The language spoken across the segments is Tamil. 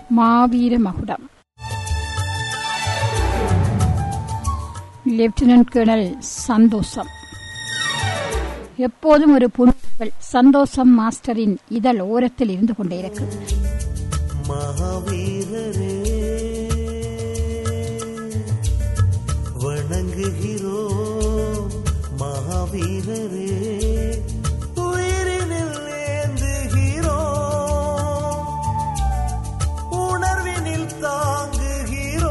மாவீர மகுடம் லெப்டினன்ட் கேர்னல் சந்தோஷம் எப்போதும் ஒரு புண்கள் சந்தோஷம் மாஸ்டரின் இதழ் ஓரத்தில் இருந்து கொண்டே இருக்கு மகாவீரரே வணங்குகிறோ மகாவீரரே உயிரினில் ஏந்துகிறோ உணர்வினில் தாங்குகிறோ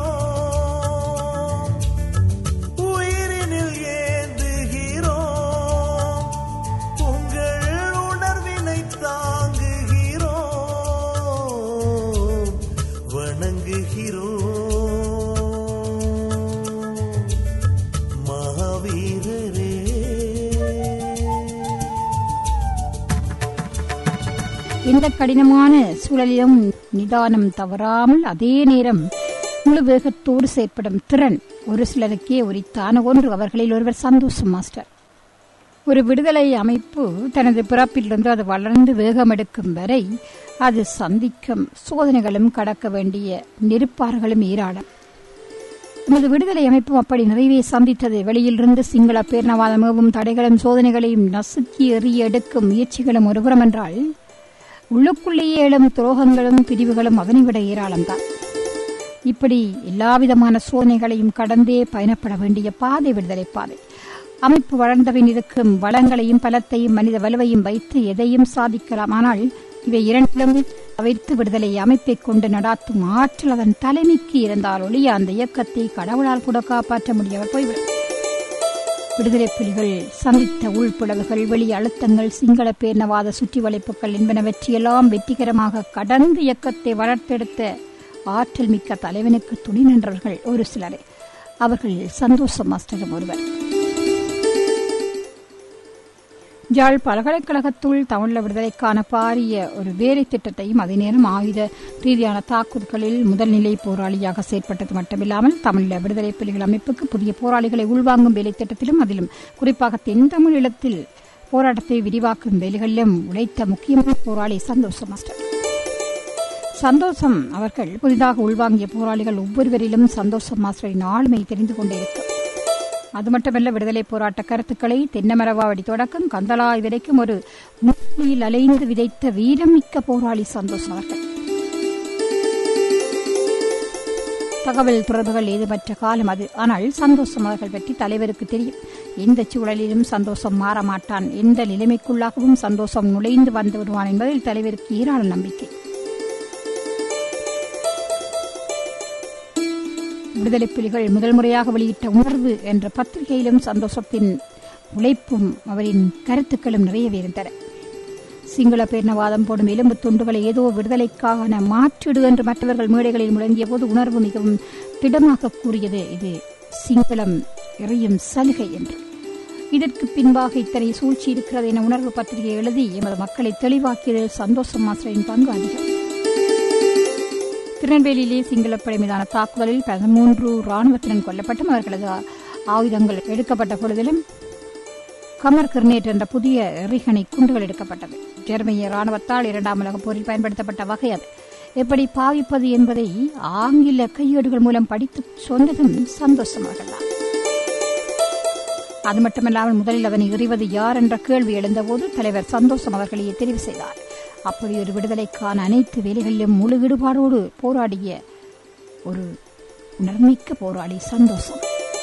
உயிரினில் ஏந்துகிறோ உங்கள் உணர்வினை தாங்குகிறோ வணங்குகிறோ மகாவீரரே இந்த கடினமான சூழலிலும் நிதானம் தவறாமல் அதே நேரம் முழு வேகத்தோடு செயற்படும் திறன் ஒரு சிலருக்கே உரித்தான ஒன்று அவர்களில் ஒருவர் சந்தோஷம் மாஸ்டர் ஒரு விடுதலை அமைப்பு தனது பிறப்பிலிருந்து அது வளர்ந்து வேகமெடுக்கும் வரை அது சந்திக்கும் சோதனைகளும் கடக்க வேண்டிய நெருப்பார்களும் ஏராளம் நமது விடுதலை அமைப்பும் அப்படி நிறைவே சந்தித்தது வெளியிலிருந்து சிங்கள பேரணவாதமும் தடைகளும் சோதனைகளையும் நசுக்கி எறிய எடுக்கும் முயற்சிகளும் ஒருபுறம் என்றால் உள்ளுக்குள்ளேயே எழும் துரோகங்களும் பிரிவுகளும் அதனை விட ஏராளம்தான் இப்படி எல்லாவிதமான சோதனைகளையும் கடந்தே பயணப்பட வேண்டிய பாதை விடுதலை பாதை அமைப்பு வளர்ந்தபின் இருக்கும் வளங்களையும் பலத்தையும் மனித வலுவையும் வைத்து எதையும் சாதிக்கலாம் ஆனால் இவை இரண்டிலும் தவிர்த்து விடுதலை அமைப்பை கொண்டு நடாத்தும் ஆற்றல் அதன் தலைமைக்கு இருந்தால் ஒழிய அந்த இயக்கத்தை கடவுளால் கூட காப்பாற்ற முடியாமல் போய்விடும் விடுதலை புலிகள் சந்தித்த உள்பிளவுகள் வெளி அழுத்தங்கள் சிங்கள பேரினவாத சுற்றி வளைப்புகள் என்பனவற்றையெல்லாம் வெற்றிகரமாக கடந்து இயக்கத்தை வளர்த்தெடுத்த ஆற்றல் மிக்க தலைவனுக்கு துணை நின்றவர்கள் ஒரு சிலரே அவர்கள் சந்தோஷ மாஸ்டரும் ஒருவர் யாழ் பல்கலைக்கழகத்துள் தமிழ விடுதலைக்கான பாரிய ஒரு வேலை திட்டத்தையும் அதே நேரம் ஆயுத ரீதியான தாக்குதல்களில் முதல்நிலை போராளியாக செயற்பட்டது மட்டுமில்லாமல் தமிழ விடுதலை புலிகள் அமைப்புக்கு புதிய போராளிகளை உள்வாங்கும் வேலை திட்டத்திலும் அதிலும் குறிப்பாக தென் தமிழீழத்தில் போராட்டத்தை விரிவாக்கும் வேலைகளிலும் உழைத்த முக்கியமான போராளி சந்தோஷ மாஸ்டர் சந்தோஷம் அவர்கள் புதிதாக உள்வாங்கிய போராளிகள் ஒவ்வொருவரிலும் சந்தோஷம் மாஸ்டரின் ஆளுமை தெரிந்து கொண்டிருக்கும் அது மட்டுமல்ல விடுதலை போராட்ட கருத்துக்களை தென்னமரவாவடி தொடக்கம் கந்தலாய் வரைக்கும் ஒரு முற்றில் அலைந்து விதைத்த வீரமிக்க போராளி சந்தோஷம் அவர்கள் தகவல் தொடர்புகள் ஏதுமற்ற காலம் அது ஆனால் சந்தோஷம் அவர்கள் பற்றி தலைவருக்கு தெரியும் எந்த சூழலிலும் சந்தோஷம் மாற மாட்டான் எந்த நிலைமைக்குள்ளாகவும் சந்தோஷம் நுழைந்து வந்து விடுவான் என்பதில் தலைவருக்கு ஏராள நம்பிக்கை விடுதலை புலிகள் முதல் முறையாக வெளியிட்ட உணர்வு என்ற பத்திரிகையிலும் சந்தோஷத்தின் உழைப்பும் அவரின் கருத்துக்களும் நிறையவே இருந்தன சிங்கள பேரினவாதம் போடும் எலும்பு துண்டுகளை ஏதோ விடுதலைக்கான மாற்றிடு என்று மற்றவர்கள் மேடைகளில் முழங்கிய போது உணர்வு மிகவும் திடமாக கூறியது இது சிங்களம் எறியும் சலுகை என்று இதற்கு பின்பாக இத்தனை சூழ்ச்சி இருக்கிறது என உணர்வு பத்திரிகை எழுதி எமது மக்களை தெளிவாக்கியதில் சந்தோஷம் மாஸ்டரின் பங்கு அதிகம் திருநெல்வேலியிலே சிங்களப்படை மீதான தாக்குதலில் பதிமூன்று ராணுவத்தினர் கொல்லப்பட்டும் அவர்களது ஆயுதங்கள் எடுக்கப்பட்ட பொழுதிலும் கமர் கிர்னேட் என்ற புதிய எறிகணை குண்டுகள் எடுக்கப்பட்டது ஜெர்மனிய ராணுவத்தால் இரண்டாம் உலகப் போரில் பயன்படுத்தப்பட்ட வகை அது எப்படி பாவிப்பது என்பதை ஆங்கில கையேடுகள் மூலம் படித்து சொன்னதும் சந்தோஷமாகலாம் அது மட்டுமல்லாமல் முதலில் அதனை எறிவது யார் என்ற கேள்வி எழுந்தபோது தலைவர் சந்தோஷம் அவர்களையே தெரிவு செய்தார் அப்படி ஒரு விடுதலைக்கான அனைத்து வேலைகளிலும் முழு ஈடுபாடோடு போராடிய ஒரு உணர்மிக்க போராளி சந்தோஷம்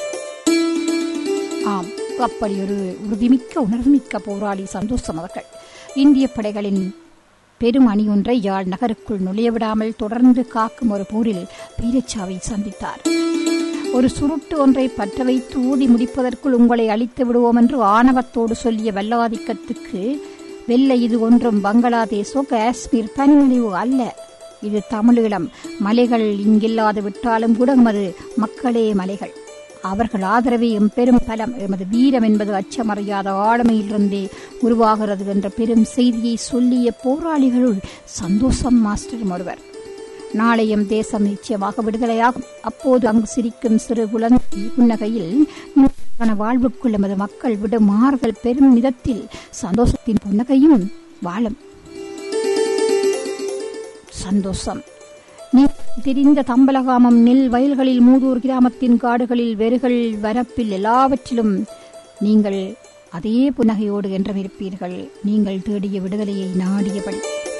ஆம் அப்படி ஒரு உறுதிமிக்க உணர்வுமிக்க போராளி சந்தோஷம் அவர்கள் இந்திய படைகளின் பெரும் அணி ஒன்றை யாழ் நகருக்குள் நுழையவிடாமல் தொடர்ந்து காக்கும் ஒரு போரில் வீரச்சாவை சந்தித்தார் ஒரு சுருட்டு ஒன்றை பற்ற வைத்து ஊதி முடிப்பதற்குள் உங்களை அழித்து விடுவோம் என்று ஆணவத்தோடு சொல்லிய வல்லாதிக்கத்துக்கு வெள்ளை இது ஒன்றும் பங்களாதேஷோ காஷ்மீர் பனிமலிவு அல்ல இது தமிழீழம் மலைகள் இங்கில்லாது விட்டாலும் கூட எமது மக்களே மலைகள் அவர்கள் ஆதரவே எம் பெரும் பலம் எமது வீரம் என்பது அச்சமறியாத ஆளுமையிலிருந்தே உருவாகிறது என்ற பெரும் செய்தியை சொல்லிய போராளிகளுள் சந்தோஷம் மாஸ்டர் ஒருவர் நாளையும் தேசம் நிச்சயமாக விடுதலையாகும் அப்போது அங்கு சிரிக்கும் சிறு குழந்தை புன்னகையில் நிம்மதியான வாழ்வுக்குள் எமது மக்கள் விடும் மாறுதல் பெரும் விதத்தில் சந்தோஷத்தின் புன்னகையும் வாழும் சந்தோஷம் நீ திரிந்த தம்பலகாமம் நெல் வயல்களில் மூதூர் கிராமத்தின் காடுகளில் வெறுகள் வரப்பில் எல்லாவற்றிலும் நீங்கள் அதே புன்னகையோடு என்றும் இருப்பீர்கள் நீங்கள் தேடிய விடுதலையை நாடியபடி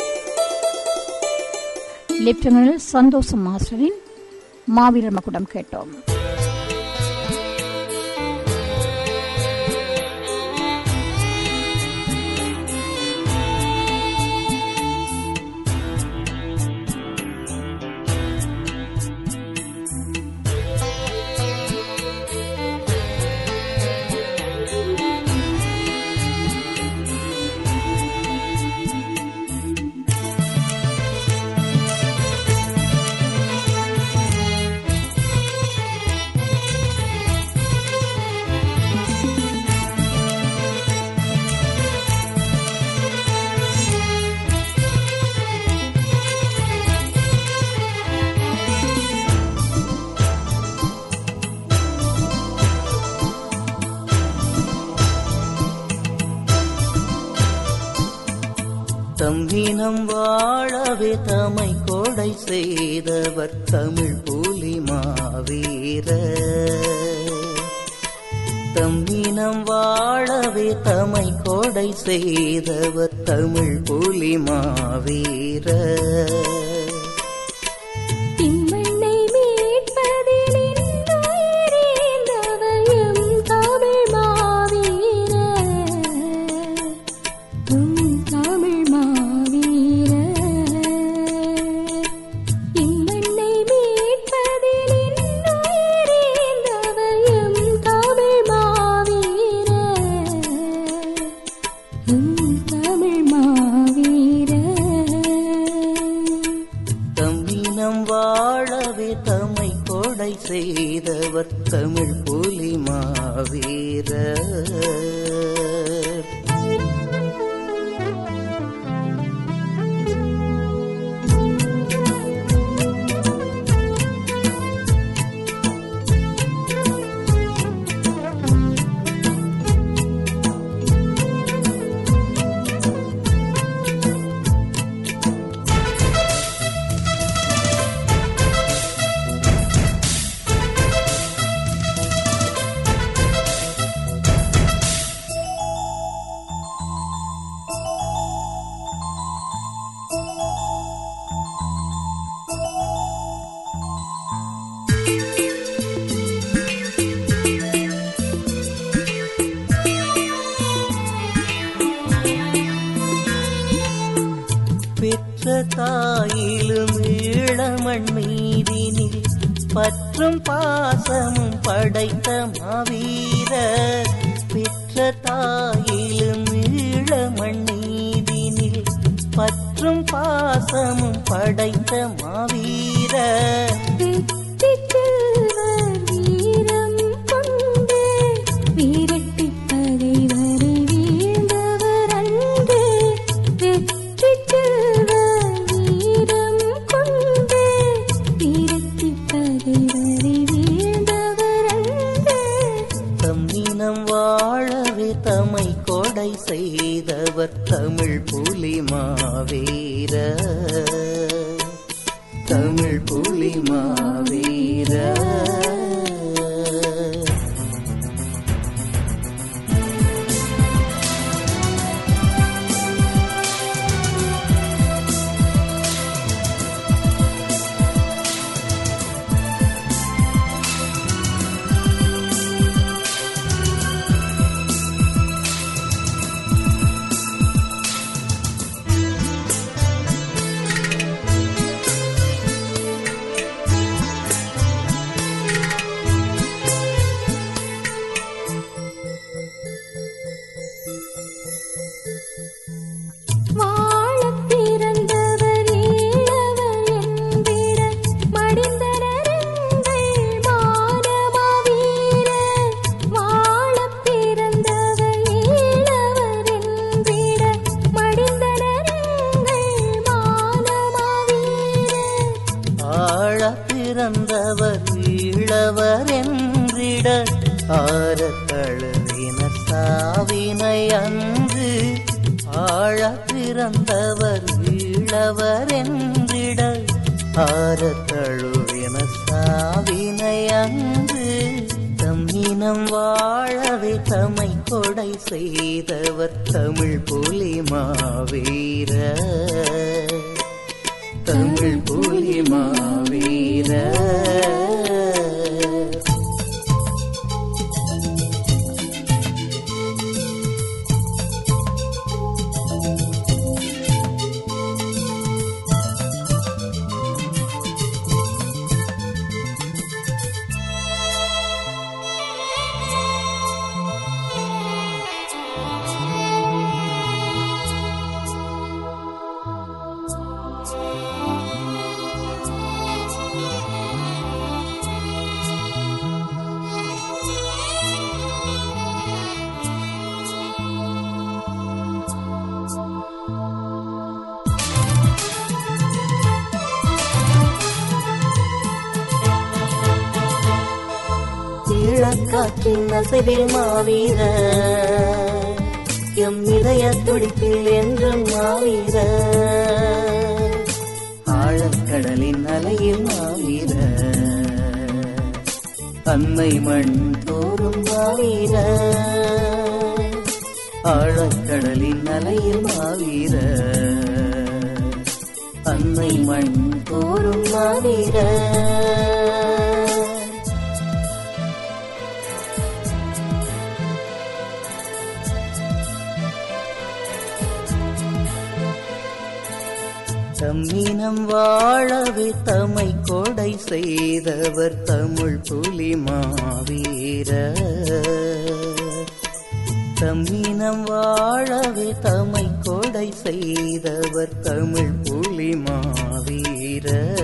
லெப்டினல் சந்தோஷம் மாஸ்டரின் மாவீரர் மகுடம் கேட்டோம் தம்மினம் வாழவே தமை கொடை செய்தவர் தமிழ் புலி மாவீர தம்மினம் வாழவே தமை கொடை செய்தவர் தமிழ் புலி மாவீர திம்மண்ணை மீட்பதில் இன்னுயிரேந்தவயும் தமிழ் மாவீர உம் தமிழ் மாவீர இம்மண்ணை மீட்பதில் இன்னுயிரேந்தவயும் தமிழ் மாவீர உம் தமிழ் மாவீர தம்மினம் வாழவே தமை கொடை செய்தவர் தமிழ் புலி மாவீரர் பெற்ற தாயிலும் ஈழமண் மீதினில் பற்றும் பாசமும் படைத்த மாவீரர் பெற்ற தாயிலும் ஈழமண் மீதினில் பற்றும் பாசமும் படைத்த மாவீரர் வெற்றிச் செல்வர் வீரம் கொண்டு வீரட்டிப் பகைவரை வீழ்ந்தவர் அன்று. வெற்றிச் செல்வர் வீரம் கொண்டு வீரட்டிப் பகைவரை வீழ்ந்தவர் அன்று. தம்மினம் வாழவே தமை கொடை செய்தவர் தமிழ் புலி மாவீர தமிழ் புலி மாவீர வாழப் பிறந்தவர் ஈழவர் என்பிட மடிந்தனர் எங்கள் மானமாவீரர். வாழப் பிறந்தவர் ஈழவர் என்பிட மடிந்தனர் எங்கள் மானமாவீரர். ஆழ பிறந்தவர் ஈழவர் என்றிட ஆர தழுவின சாவினை அன்று ஆழ பிறந்தவர் ஈழவர் என்றிட ஆரத் தழுவின சாவினை அன்று தம்மினம் வாழவே தமை கொடை செய்தவர் தமிழ் புலி மாவீர தமிழ் புலி மாவீர இளக்காற்றின் அசைவில் மாவீர எம் இதய துடிப்பில் என்றும் மாவீர ஆழக்கடலின் அலையில் மாவீர அன்னை மண் தோறும் மாவீர ஆழக்கடலின் அலையில் மாவீர அன்னை மண் தோறும் மாவீர தம்மினம் வாழவே தமை கொடை செய்தவர் தமிழ் புலி மாவீர தம்மினம் வாழவே தமை கொடை செய்தவர் தமிழ் புலி மாவீர